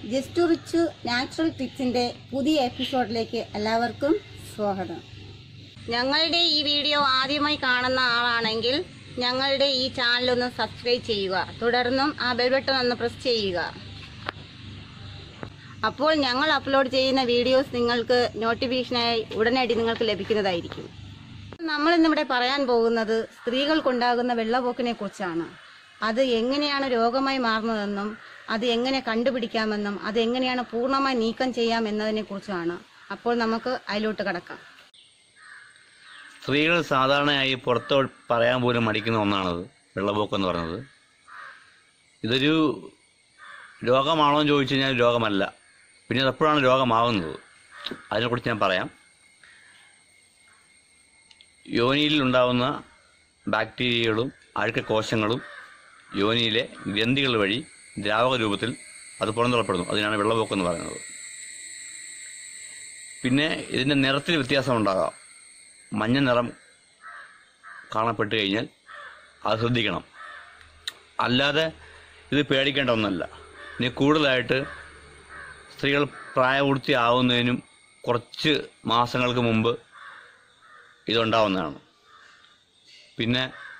just rich natural ടിപ്സിന്റെ പുതിയ എപ്പിസോഡിലേക്ക് എല്ലാവർക്കും സ്വാഗതം ഞങ്ങളുടെ ഈ വീഡിയോ ആദ്യമായി കാണുന്ന ആളാണെങ്കിൽ ഞങ്ങളുടെ ഈ ചാനൽ ഒന്ന് സബ്സ്ക്രൈബ് ചെയ്യുക തുടർന്നും ആ ബെൽ ബട്ടൺ ഒന്ന് പ്രസ് ചെയ്യുക അപ്പോൾ ഞങ്ങൾ അപ്ലോഡ് ചെയ്യുന്ന വീഡിയോസ് നിങ്ങൾക്ക് നോട്ടിഫിക്കേഷനായി ഉടനടി നിങ്ങൾക്ക് ലഭിക്കുന്നതായിരിക്കും നമ്മൾ ഇന്നിവിടെ പറയാൻ പോകുന്നത് സ്ത്രീകൾക്കുണ്ടാകുന്ന വെള്ളപ്പൊക്കിനെ കുറിച്ചാണ് അത് എങ്ങനെയാണ് രോഗമായി മാറുന്നതെന്നും അത് എങ്ങനെ കണ്ടുപിടിക്കാമെന്നും അത് എങ്ങനെയാണ് പൂർണ്ണമായി നീക്കം ചെയ്യാം എന്നതിനെ കുറിച്ചാണ് അപ്പോൾ നമുക്ക് അതിലോട്ട് കടക്കാം സ്ത്രീകൾ സാധാരണയായി പുറത്ത് പറയാൻ പോലും മടിക്കുന്ന ഒന്നാണത് വെള്ളപ്പൊക്കം എന്ന് പറയുന്നത് ഇതൊരു രോഗമാണോ എന്ന് ചോദിച്ചു കഴിഞ്ഞാൽ രോഗമല്ല പിന്നെ അത് എപ്പോഴാണ് രോഗമാവുന്നത് അതിനെക്കുറിച്ച് ഞാൻ പറയാം യോനിയിൽ ഉണ്ടാവുന്ന ബാക്ടീരിയകളും അഴുക്ക കോശങ്ങളും യോനിയിലെ ഗ്രന്ഥികൾ വഴി ദ്രാവക രൂപത്തിൽ അത് പുറന്തള്ളപ്പെടുന്നു അതിനാണ് വെള്ളപ്പൊക്കം എന്ന് പറയുന്നത് പിന്നെ ഇതിൻ്റെ നിറത്തിൽ വ്യത്യാസം ഉണ്ടാകാം മഞ്ഞ നിറം കാണപ്പെട്ട് കഴിഞ്ഞാൽ അത് ശ്രദ്ധിക്കണം അല്ലാതെ ഇത് പേടിക്കേണ്ട ഒന്നല്ല ഇനി കൂടുതലായിട്ട് സ്ത്രീകൾ പ്രായപൂർത്തി ആവുന്നതിനും കുറച്ച് മാസങ്ങൾക്ക് മുമ്പ് ഇതുണ്ടാവുന്നതാണ് പിന്നെ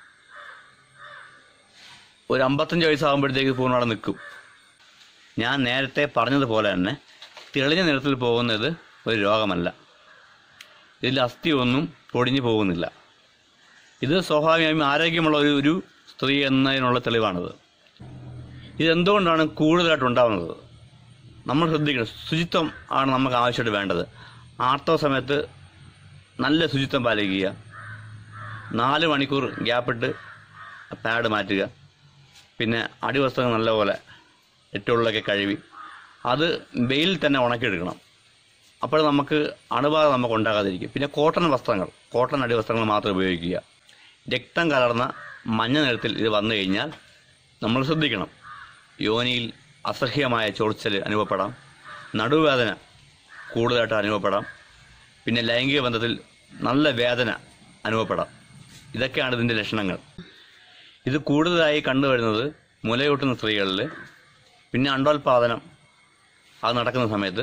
ഒരു അമ്പത്തഞ്ച് വയസ്സാകുമ്പോഴത്തേക്ക് പൂർണ്ണമായിട്ട് നിൽക്കും ഞാൻ നേരത്തെ പറഞ്ഞതുപോലെ തന്നെ തെളിഞ്ഞ നിറത്തിൽ പോകുന്നത് ഒരു രോഗമല്ല ഇതിൽ അസ്ഥിയൊന്നും പൊടിഞ്ഞു പോകുന്നില്ല ഇത് സ്വാഭാവികമായും ആരോഗ്യമുള്ള ഒരു ഒരു സ്ത്രീ എന്നതിനുള്ള തെളിവാണിത് ഇതെന്തുകൊണ്ടാണ് കൂടുതലായിട്ട് ഉണ്ടാകുന്നത് നമ്മൾ ശ്രദ്ധിക്കണം ശുചിത്വം ആണ് നമുക്ക് ആവശ്യമായിട്ട് വേണ്ടത് ആർത്തവ സമയത്ത് നല്ല ശുചിത്വം പാലിക്കുക നാല് മണിക്കൂർ ഗ്യാപ്പിട്ട് പാഡ് മാറ്റുക പിന്നെ അടിവസ്ത്രങ്ങൾ നല്ലപോലെ എട്ടുള്ളിലൊക്കെ കഴുകി അത് വെയിലിൽ തന്നെ ഉണക്കിയെടുക്കണം അപ്പോൾ നമുക്ക് അണുബാധ നമുക്ക് ഉണ്ടാകാതിരിക്കും പിന്നെ കോട്ടൺ വസ്ത്രങ്ങൾ കോട്ടൺ അടിവസ്ത്രങ്ങൾ മാത്രം ഉപയോഗിക്കുക രക്തം കലർന്ന മഞ്ഞ നിറത്തിൽ ഇത് വന്നു കഴിഞ്ഞാൽ നമ്മൾ ശ്രദ്ധിക്കണം യോനിയിൽ അസഹ്യമായ ചൊറിച്ചൽ അനുഭവപ്പെടാം നടുവേദന കൂടുതലായിട്ട് അനുഭവപ്പെടാം പിന്നെ ലൈംഗിക ബന്ധത്തിൽ നല്ല വേദന അനുഭവപ്പെടാം ഇതൊക്കെയാണ് ഇതിൻ്റെ ലക്ഷണങ്ങൾ ഇത് കൂടുതലായി കണ്ടുവരുന്നത് മുലയൂട്ടുന്ന സ്ത്രീകളിൽ പിന്നെ അണ്ടോൽപാദനം അത് നടക്കുന്ന സമയത്ത്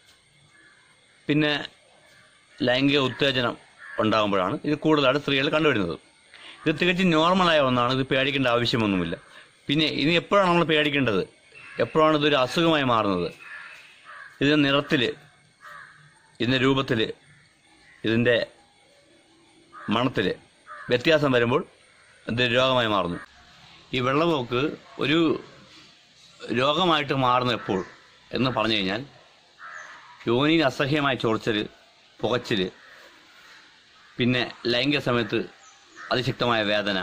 പിന്നെ ലൈംഗിക ഉത്തേജനം ഉണ്ടാകുമ്പോഴാണ് ഇത് കൂടുതലായിട്ട് സ്ത്രീകൾ കണ്ടുവരുന്നത് ഇത് തികച്ചും നോർമലായ ഒന്നാണ് ഇത് പേടിക്കേണ്ട ആവശ്യമൊന്നുമില്ല പിന്നെ ഇനി എപ്പോഴാണ് നമ്മൾ പേടിക്കേണ്ടത് എപ്പോഴാണ് ഇതൊരു അസുഖമായി മാറുന്നത് ഇതിൻ്റെ നിറത്തിൽ ഇതിൻ്റെ രൂപത്തിൽ ഇതിൻ്റെ മണത്തിൽ വ്യത്യാസം വരുമ്പോൾ ഇത് രോഗമായി മാറുന്നു ഈ വെള്ളപ്പോക്ക് ഒരു രോഗമായിട്ട് മാറുന്ന എപ്പോൾ എന്ന് പറഞ്ഞു കഴിഞ്ഞാൽ യോനിയിൽ അസഹ്യമായ ചോർച്ചൽ പുകച്ചിൽ പിന്നെ ലൈംഗിക സമയത്ത് അതിശക്തമായ വേദന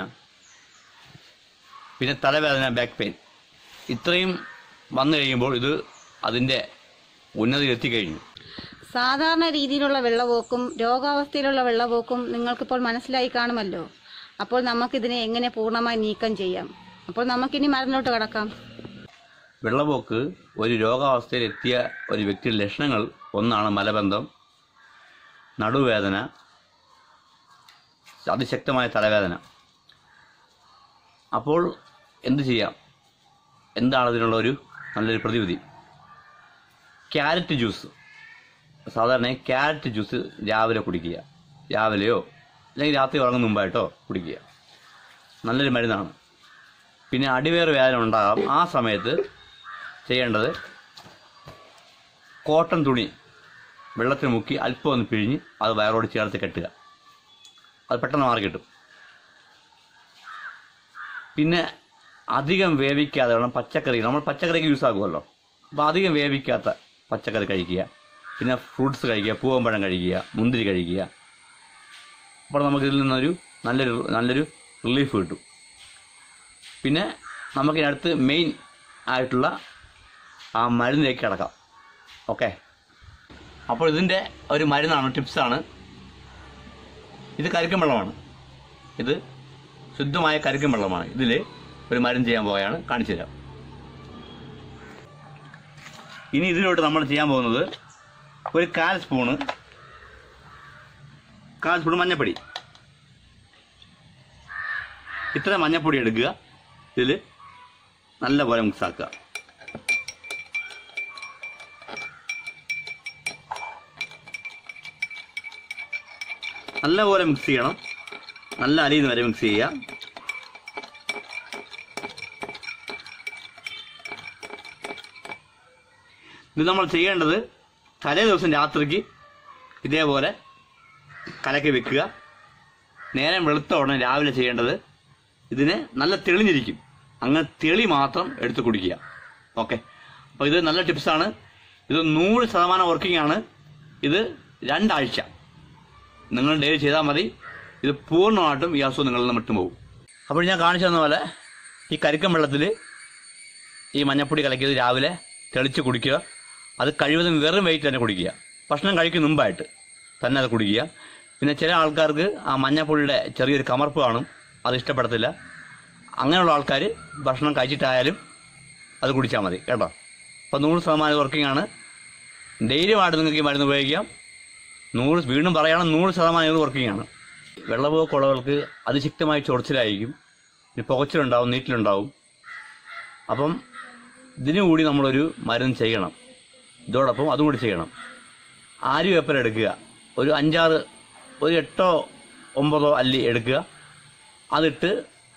പിന്നെ തലവേദന ബാക്ക് പെയിൻ ഇത്രയും വന്നു കഴിയുമ്പോൾ ഇത് അതിൻ്റെ ഉന്നതി എത്തിക്കഴിഞ്ഞു സാധാരണ രീതിയിലുള്ള വെള്ളപോക്കും രോഗാവസ്ഥയിലുള്ള വെള്ളപോക്കും നിങ്ങൾക്കിപ്പോൾ മനസ്സിലായി കാണുമല്ലോ അപ്പോൾ നമുക്കിതിനെ എങ്ങനെ പൂർണ്ണമായി നീക്കം ചെയ്യാം അപ്പോൾ നമുക്കിനി മരുന്നിലോട്ട് കടക്കാം വെള്ളപ്പോക്ക് ഒരു രോഗാവസ്ഥയിൽ എത്തിയ ഒരു വ്യക്തിയുടെ ലക്ഷണങ്ങൾ ഒന്നാണ് മലബന്ധം നടുവേദന അതിശക്തമായ തലവേദന അപ്പോൾ എന്ത് ചെയ്യാം എന്താണ് ഇതിനുള്ള ഒരു നല്ലൊരു പ്രതിവിധി ക്യാരറ്റ് ജ്യൂസ് സാധാരണ ക്യാരറ്റ് ജ്യൂസ് രാവിലെ കുടിക്കുക രാവിലെയോ അല്ലെങ്കിൽ രാത്രി ഉറങ്ങുന്ന മുമ്പായിട്ടോ കുടിക്കുക നല്ലൊരു മരുന്നാണ് പിന്നെ അടിവേർ വേദന ഉണ്ടാകാം ആ സമയത്ത് ചെയ്യേണ്ടത് കോട്ടൺ തുണി വെള്ളത്തിൽ മുക്കി അല്പം ഒന്ന് പിഴിഞ്ഞ് അത് വയറോട് ചേർത്ത് കെട്ടുക അത് പെട്ടെന്ന് മാറി കിട്ടും പിന്നെ അധികം വേവിക്കാതെ വേണം പച്ചക്കറി നമ്മൾ പച്ചക്കറിക്ക് യൂസ് ആകുമല്ലോ അപ്പോൾ അധികം വേവിക്കാത്ത പച്ചക്കറി കഴിക്കുക പിന്നെ ഫ്രൂട്ട്സ് കഴിക്കുക പൂവമ്പഴം കഴിക്കുക മുന്തിരി കഴിക്കുക അപ്പോൾ നമുക്ക് ഇതിൽ നിന്നൊരു നല്ലൊരു നല്ലൊരു റിലീഫ് കിട്ടും പിന്നെ നമുക്കിനടുത്ത് മെയിൻ ആയിട്ടുള്ള ആ മരുന്നിലേക്ക് കിടക്കാം ഓക്കെ അപ്പോൾ ഇതിൻ്റെ ഒരു മരുന്നാണ് ടിപ്സാണ് ഇത് കരിക്കും വെള്ളമാണ് ഇത് ശുദ്ധമായ കരിക്കും വെള്ളമാണ് ഇതിൽ ഒരു മരുന്ന് ചെയ്യാൻ പോവുകയാണ് കാണിച്ചു തരാം ഇനി ഇതിലോട്ട് നമ്മൾ ചെയ്യാൻ പോകുന്നത് ഒരു കാൽ സ്പൂണ് കാൽ സ്പൂൺ മഞ്ഞപ്പൊടി ഇത്ര മഞ്ഞപ്പൊടി എടുക്കുക ഇതിൽ നല്ല പോലെ മിക്സ് ആക്കുക നല്ലപോലെ മിക്സ് ചെയ്യണം നല്ല അലിയുന്ന വരെ മിക്സ് ചെയ്യുക ഇത് നമ്മൾ ചെയ്യേണ്ടത് തലേ ദിവസം രാത്രിക്ക് ഇതേപോലെ കലക്കി വെക്കുക നേരം വെളുത്ത ഉടനെ രാവിലെ ചെയ്യേണ്ടത് ഇതിനെ നല്ല തെളിഞ്ഞിരിക്കും അങ്ങനെ തെളി മാത്രം എടുത്ത് കുടിക്കുക ഓക്കെ അപ്പോൾ ഇത് നല്ല ടിപ്സാണ് ഇത് നൂറ് ശതമാനം വർക്കിംഗ് ആണ് ഇത് രണ്ടാഴ്ച നിങ്ങൾ ഡെയിലി ചെയ്താൽ മതി ഇത് പൂർണ്ണമായിട്ടും ഈ അസുഖം നിങ്ങളിൽ നിന്ന് വിട്ടുപോകും അപ്പോൾ ഞാൻ കാണിച്ചു തന്ന പോലെ ഈ കരിക്കം വെള്ളത്തിൽ ഈ മഞ്ഞപ്പൊടി കലക്കിയത് രാവിലെ തെളിച്ച് കുടിക്കുക അത് കഴിവതും വെറും വെയിറ്റ് തന്നെ കുടിക്കുക ഭക്ഷണം കഴിക്കും മുമ്പായിട്ട് തന്നെ അത് കുടിക്കുക പിന്നെ ചില ആൾക്കാർക്ക് ആ മഞ്ഞപ്പൊടിയുടെ ചെറിയൊരു കമർപ്പ് കാണും അത് ഇഷ്ടപ്പെടത്തില്ല അങ്ങനെയുള്ള ആൾക്കാർ ഭക്ഷണം കഴിച്ചിട്ടായാലും അത് കുടിച്ചാൽ മതി കേട്ടോ അപ്പോൾ നൂറ് ശതമാനം വർക്കിംഗ് ആണ് ധൈര്യമായിട്ട് നിങ്ങൾക്ക് ഈ മരുന്ന് ഉപയോഗിക്കാം നൂറ് വീണ്ടും പറയുകയാണ് നൂറ് ശതമാനം ഇത് വർക്കിംഗ് ആണ് വെള്ളപോക്കുള്ളവർക്ക് അതിശക്തമായി ചൊറിച്ചിലായിരിക്കും ഇനി പുകച്ചിലുണ്ടാവും നീറ്റിലുണ്ടാവും അപ്പം ഇതിനു കൂടി നമ്മളൊരു മരുന്ന് ചെയ്യണം ഇതോടൊപ്പം അതും കൂടി ചെയ്യണം ആരി വേപ്പർ എടുക്കുക ഒരു അഞ്ചാറ് ഒരു എട്ടോ ഒമ്പതോ അല്ലി എടുക്കുക അതിട്ട്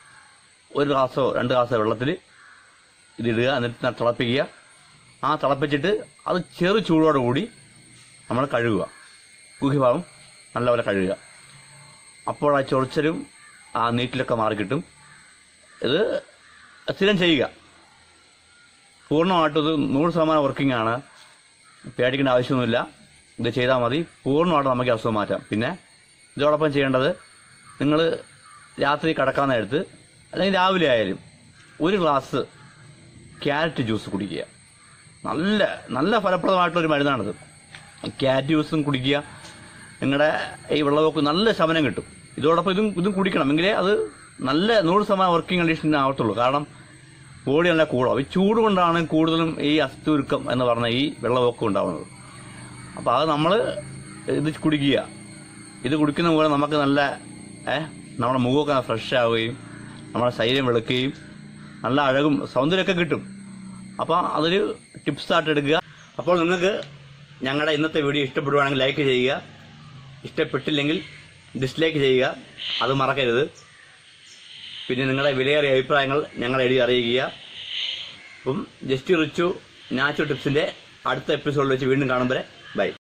ഒരു ഗ്ലാസോ രണ്ട് ഗ്ലാസോ വെള്ളത്തിൽ ഇതിടുക എന്നിട്ട് ന- തിളപ്പിക്കുക ആ തിളപ്പിച്ചിട്ട് അത് ചെറു ചൂടോട് കൂടി നമ്മൾ കഴുകുക ഗുഹ്യഭാഗം നല്ലപോലെ കഴുകുക അപ്പോൾ ആ ചൊറിച്ചലും ആ നീറ്റിലൊക്കെ മാറിക്കിട്ടും ഇത് സ്ഥിരം ചെയ്യുക പൂർണ്ണമായിട്ടും ഇത് നൂറ് ശതമാനം വർക്കിംഗ് ആണ് പേടിക്കേണ്ട ആവശ്യമൊന്നുമില്ല ഇത് ചെയ്താൽ മതി പൂർണ്ണമായിട്ട് നമുക്ക് അസുഖം മാറ്റാം പിന്നെ ഇതോടൊപ്പം ചെയ്യേണ്ടത് നിങ്ങൾ രാത്രി കിടക്കാൻ നേരത്ത് അല്ലെങ്കിൽ രാവിലെ ആയാലും ഒരു ഗ്ലാസ് ക്യാരറ്റ് ജ്യൂസ് കുടിക്കുക നല്ല നല്ല ഫലപ്രദമായിട്ടൊരു മരുന്നാണിത് ക്യാരറ്റ് ജ്യൂസും കുടിക്കുക നിങ്ങളുടെ ഈ വെള്ളമൊക്കെ നല്ല ശമനം കിട്ടും ഇതോടൊപ്പം ഇതും ഇതും കുടിക്കണം എങ്കിലേ അത് നല്ല നൂറ് ശതമാനം വർക്കിംഗ് കണ്ടീഷൻ ആവത്തുള്ളൂ കാരണം ബോഡി നല്ല കൂടാവും ഈ ചൂട് കൊണ്ടാണ് കൂടുതലും ഈ അസ്ഥിയുരുക്കം എന്ന് പറഞ്ഞ ഈ വെള്ളമൊക്കെ ഉണ്ടാവുന്നത് അപ്പോൾ അത് നമ്മൾ ഇത് കുടിക്കുക ഇത് കുടിക്കുന്ന പോലെ നമുക്ക് നല്ല ഏഹ് നമ്മുടെ മുഖമൊക്കെ ഫ്രഷ് ആവുകയും നമ്മുടെ ശരീരം വെളുക്കുകയും നല്ല അഴകും സൗന്ദര്യമൊക്കെ കിട്ടും അപ്പോൾ അതൊരു ടിപ്സായിട്ട് എടുക്കുക അപ്പോൾ നിങ്ങൾക്ക് ഞങ്ങളുടെ ഇന്നത്തെ വീഡിയോ ഇഷ്ടപ്പെടുവാണെങ്കിൽ ലൈക്ക് ചെയ്യുക ഇഷ്ടപ്പെട്ടില്ലെങ്കിൽ ഡിസ്ലൈക്ക് ചെയ്യുക അത് മറക്കരുത് പിന്നെ നിങ്ങളുടെ വിലയേറിയ അഭിപ്രായങ്ങൾ ഞങ്ങൾ എഴുതി അറിയിക്കുക അപ്പം ജസ്റ്റ് റിച്ചു നാച്ചുറൽ ടിപ്സിന്റെ അടുത്ത എപ്പിസോഡിൽ വെച്ച് വീണ്ടും കാണുമ്പോൾ ബൈ